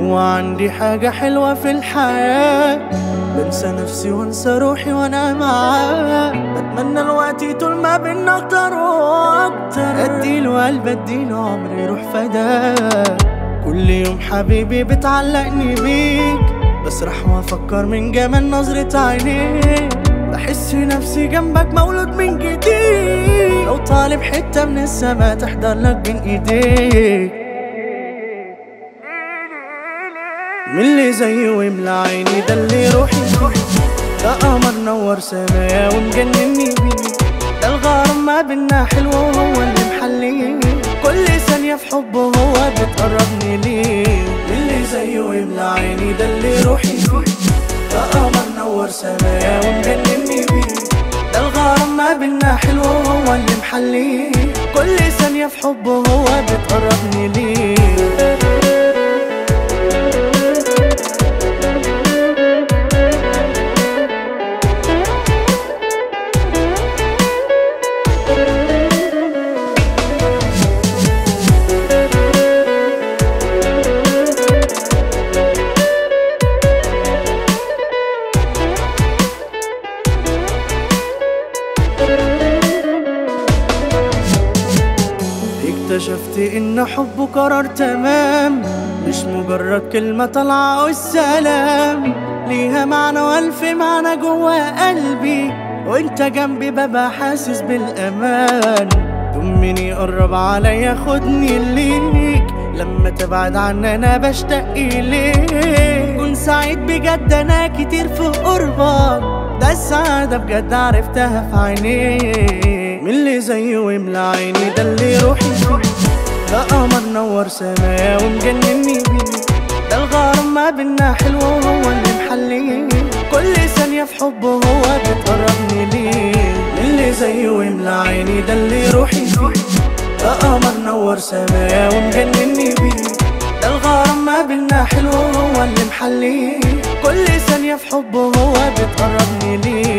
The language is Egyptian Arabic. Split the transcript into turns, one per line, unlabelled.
هو عندي حاجة حلوة في الحياة بنسى نفسي وانسى روحي وانا معاه بتمنى الوقت طول ما بينا اكتر واكتر اديله قلب اديله عمري يروح فداه كل يوم حبيبي بتعلقني بيك بسرح وافكر من جمال نظرة عينيك بحس نفسي جنبك مولود من جديد لو طالب حتة من السما تحضر لك بين ايديك من اللي زيه ويملى عيني ده اللي روحي ده قمر نور سمايا ومجنني بيه ده الغرام ما بينا حلو وهو اللي محليه كل ثانية في حبه هو بتقربني ليه من اللي زيه ويملى عيني ده اللي روحي ده قمر نور سمايا ومجنني بيه ده الغرام ما بينا حلو وهو اللي محليه كل ثانية في حبه هو بتقربني ليه اكتشفت ان حبه قرار تمام مش مجرد كلمة طالعة والسلام ليها معنى والف معنى جوا قلبي وانت جنبي ببقى حاسس بالامان طمني قرب عليا خدني ليك لما تبعد عني انا بشتاق اليك كن سعيد بجد انا كتير في قربك ده السعادة بجد عرفتها في عينيك من اللي زيه ويملى عيني ده اللي روحي فيه ده قمر نور سمايا ومجنني بيه ده الغرام ما بينا حلو وهو اللي محليه كل ثانية في حبه هو بتقربني ليه من اللي زيه ويملى عيني ده اللي روحي فيه ده قمر نور سمايا ومجنني بيه ده الغرام ما بينا حلو وهو اللي محليه كل ثانية في حبه هو بتقربني ليه